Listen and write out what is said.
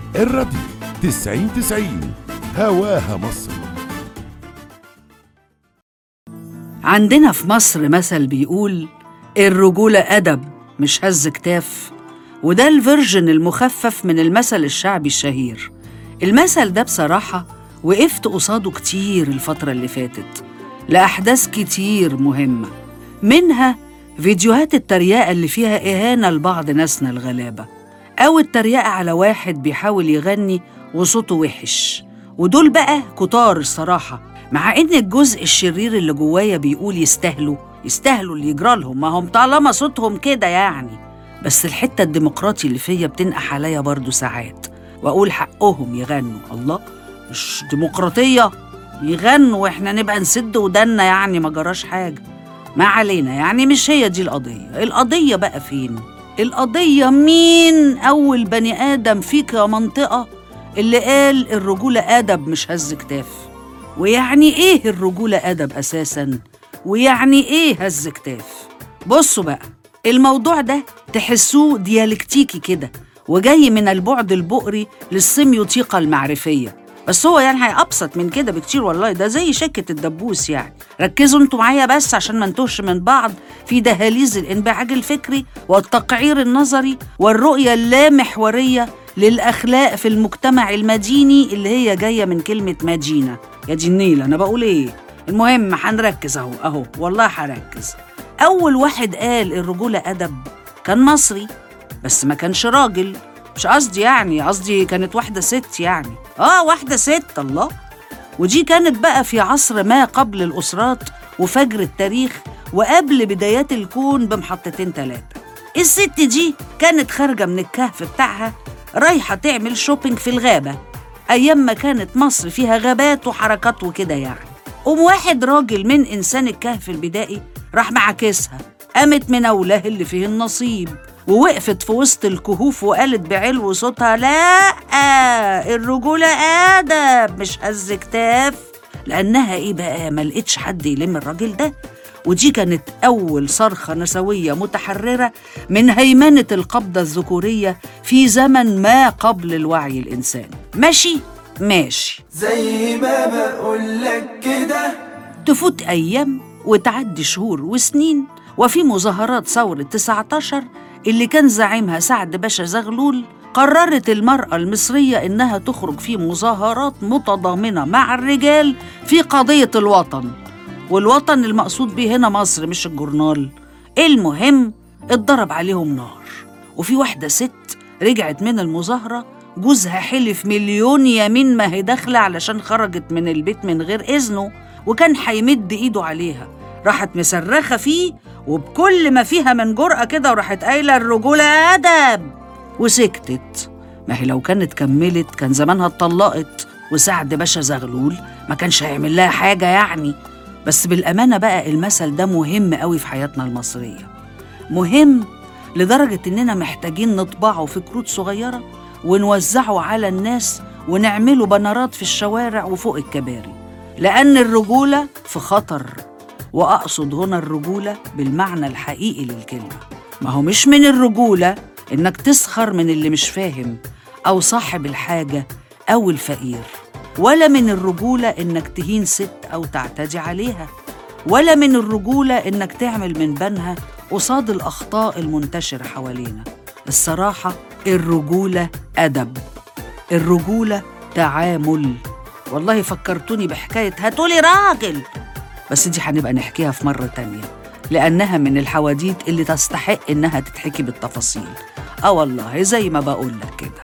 الراديو تسعين تسعين هواها مصر عندنا في مصر مثل بيقول الرجولة أدب مش هز كتاف وده الفيرجن المخفف من المثل الشعبي الشهير المثل ده بصراحة وقفت قصاده كتير الفترة اللي فاتت لأحداث كتير مهمة منها فيديوهات التريقة اللي فيها إهانة لبعض ناسنا الغلابة أو التريقة على واحد بيحاول يغني وصوته وحش ودول بقى كتار الصراحة مع إن الجزء الشرير اللي جوايا بيقول يستاهلوا يستاهلوا اللي يجرالهم ما هم طالما صوتهم كده يعني بس الحتة الديمقراطي اللي فيا بتنقح عليا برضو ساعات وأقول حقهم يغنوا الله مش ديمقراطية يغنوا وإحنا نبقى نسد ودنا يعني ما جراش حاجة ما علينا يعني مش هي دي القضية القضية بقى فين؟ القضية مين أول بني آدم فيك يا منطقة اللي قال الرجولة أدب مش هز كتاف ويعني إيه الرجولة أدب أساساً ويعني إيه هز كتاف بصوا بقى الموضوع ده تحسوه ديالكتيكي كده وجاي من البعد البؤري للسيميوتيقة المعرفية بس هو يعني هي أبسط من كده بكتير والله ده زي شكة الدبوس يعني ركزوا انتوا معايا بس عشان ما نتوهش من بعض في دهاليز الانبعاج الفكري والتقعير النظري والرؤية اللامحورية للأخلاق في المجتمع المديني اللي هي جاية من كلمة مدينة يا دي النيل أنا بقول إيه المهم هنركز أهو أهو والله هركز أول واحد قال الرجولة أدب كان مصري بس ما كانش راجل مش قصدي يعني قصدي كانت واحدة ست يعني آه واحدة ست الله ودي كانت بقى في عصر ما قبل الأسرات وفجر التاريخ وقبل بدايات الكون بمحطتين تلاتة الست دي كانت خارجة من الكهف بتاعها رايحة تعمل شوبينج في الغابة أيام ما كانت مصر فيها غابات وحركات وكده يعني قوم واحد راجل من إنسان الكهف البدائي راح معاكسها قامت مناولاه اللي فيه النصيب ووقفت في وسط الكهوف وقالت بعلو صوتها لا الرجولة آدب مش هز كتاف لأنها إيه بقى ما لقيتش حد يلم الراجل ده ودي كانت أول صرخة نسوية متحررة من هيمنة القبضة الذكورية في زمن ما قبل الوعي الإنساني ماشي؟ ماشي زي ما بقولك كده تفوت أيام وتعدي شهور وسنين وفي مظاهرات ثورة 19 اللي كان زعيمها سعد باشا زغلول قررت المرأة المصرية إنها تخرج في مظاهرات متضامنة مع الرجال في قضية الوطن والوطن المقصود به هنا مصر مش الجورنال المهم اتضرب عليهم نار وفي واحدة ست رجعت من المظاهرة جوزها حلف مليون يمين ما هي داخلة علشان خرجت من البيت من غير إذنه وكان هيمد إيده عليها راحت مصرخة فيه وبكل ما فيها من جرأة كده وراحت قايلة الرجولة أدب وسكتت ما هي لو كانت كملت كان زمانها اتطلقت وسعد باشا زغلول ما كانش هيعمل لها حاجة يعني بس بالأمانة بقى المثل ده مهم قوي في حياتنا المصرية مهم لدرجة إننا محتاجين نطبعه في كروت صغيرة ونوزعه على الناس ونعمله بنرات في الشوارع وفوق الكباري لأن الرجولة في خطر وأقصد هنا الرجولة بالمعنى الحقيقي للكلمة ما هو مش من الرجولة إنك تسخر من اللي مش فاهم أو صاحب الحاجة أو الفقير ولا من الرجولة إنك تهين ست أو تعتدي عليها ولا من الرجولة إنك تعمل من بنها قصاد الأخطاء المنتشرة حوالينا الصراحة الرجولة أدب الرجولة تعامل والله فكرتوني بحكاية هاتولي راجل بس دي هنبقى نحكيها في مرة تانية لأنها من الحواديت اللي تستحق إنها تتحكي بالتفاصيل آه والله زي ما بقول لك كده